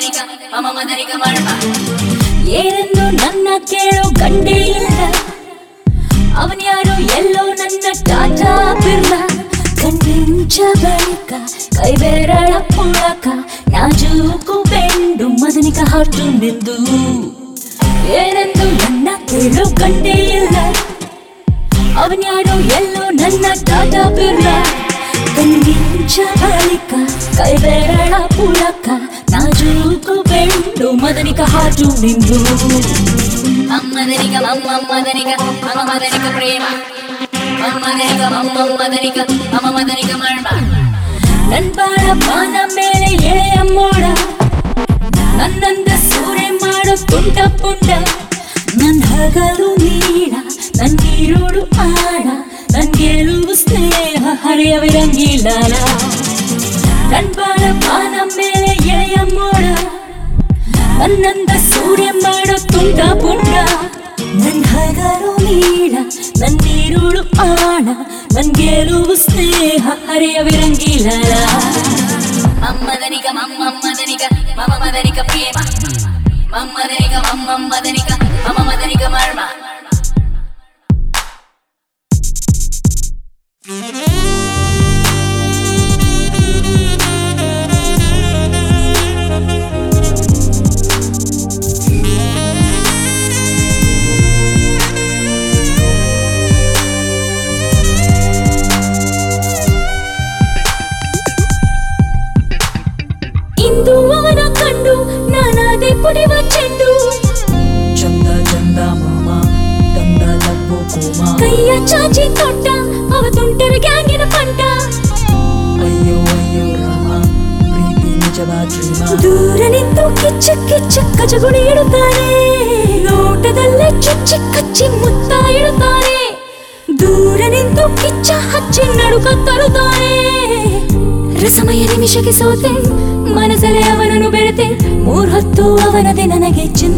ಮದನಿಕ ಮಮ ಮದನಿಕ ಮರ್ಮ ಏನೆಂದು ನನ್ನ ಕೇಳೋ ಗಂಡೇ ಇಲ್ಲ ಅವನ್ಯಾರೋ ಎಲ್ಲೋ ನನ್ನ ಟಾಟಾ ಬಿರ್ಲ ಕಣ್ಣಿಂಚ ಬಳಿಕ ಕೈ ಬೆರಳ ಪುಳಕ ನಾಜೂಕು ಬೆಂಡು ಮದನಿಕ ಹಾಟು ನಿಂದು ಏನೆಂದು ನನ್ನ ಕೇಳೋ ಗಂಡೇ ಇಲ್ಲ ಅವನ್ಯಾರೋ ಎಲ್ಲೋ ನನ್ನ ಟಾಟಾ ಬಿರ್ಲ ಕಣ್ಣಿಂಚ ಬಳಿಕ ಕೈ ಬೆರಳ ಪುಳಕ ನಾಜೂಕು ಬೆಂಡು ಮದನಿಕ ಹಾಟು ನಿಂದು ಮಮ್ಮದನಿಕ ಮಮ್ಮ ಮದನಿಕ ಮಮ ಮದನಿಕ ಪ್ರೇಮ ಮಮ್ಮದನಿಕ ಮಮ್ಮ ಮದನಿಕ ಮಮ ಮದನಿಕ ಮರ್ಮ ನನ್ ಬಾಳ ಬಾನ ಮೇಲೆ ಎಳೆಯ ಮೋಡ ನನ್ನಂದ ಸೂರೆ ಮಾಡೋ ತುಂಟ ಪುಂಡ ನನ್ ಹಗಲು ನೀಡ ನನ್ ನೀರುಡು ಆಡ ನನ್ ಗೆಲುವು ಸ್ನೇಹ ಹರಿಯವಿರಂಗಿಲ್ಲ ನನ್ ಬಾಳ ಬಾನ ಮೇಲೆ ಎಳೆಯ ಮೋಡ ನನ್ನಂದ ಸೂರ್ಯ ಮಾಡೋ ತುಂಟ ಪುಂಡ ನನ್ ಹಗಲು ನೀಡ ನನ್ ನೀರುಳು ಆಣ ನನ್ ಗೆಲುವು ಸ್ನೇಹ ಹರಿಯವಿರಂಗಿಲ್ಲ ಮಮ್ಮದನಿಕ ಮಮ್ಮ ಮದನಿಕ ಮಮ ಮದನಿಕ ಪ್ರೇಮ ಮಮ್ಮದನಿಕ ಮಮ್ಮ ಮದನಿಕ ಮಮ ಮದನಿಕ ಮರ್ಮ ಇಂದು ಅವನ ಕಂಡು ನಾನಾದೆ ಕುಡಿವ ಚೆಂಡು ಚಂದ ಚಂದ ಮಾಮ ತಂದ ತಪ್ಪು ಕೋಮ ಕೈಯ ಚಾಚಿ ತೊಟ್ಟ ಅವ ತುಂಟರ ಗ್ಯಾಂಗಿನ ಪಂಟ ಅಯ್ಯೋ ಅಯ್ಯೋ ರಾಮ ಪ್ರೀತಿ ನಿಜವ ಡ್ರೀಮ ದೂರ ನಿಂತು ಕಿಚ್ಚ ಕಿಚ್ಚ ಕಜಗುಡಿ ಇಡುತ್ತಾರೆ ನೋಟದಲ್ಲೇ ಚುಚ್ಚಿ ಕಚ್ಚಿ ಮುತ್ತ ಇಡುತ್ತಾರೆ ದೂರ ನಿಂತು ಕಿಚ್ಚ ಹಚ್ಚಿ ನಡುಕ ತರುತ್ತಾರೆ ರಸಮಯ ನಿಮಿಷಕ್ಕೆ ಸೋತೆ ಮನಸಲೆ ಅವನನ್ನು ಬೆರೆತೆ ಮೂರ್ ಹೊತ್ತು ಅವನದೆ ನನಗೆ ಚಿಂತೆ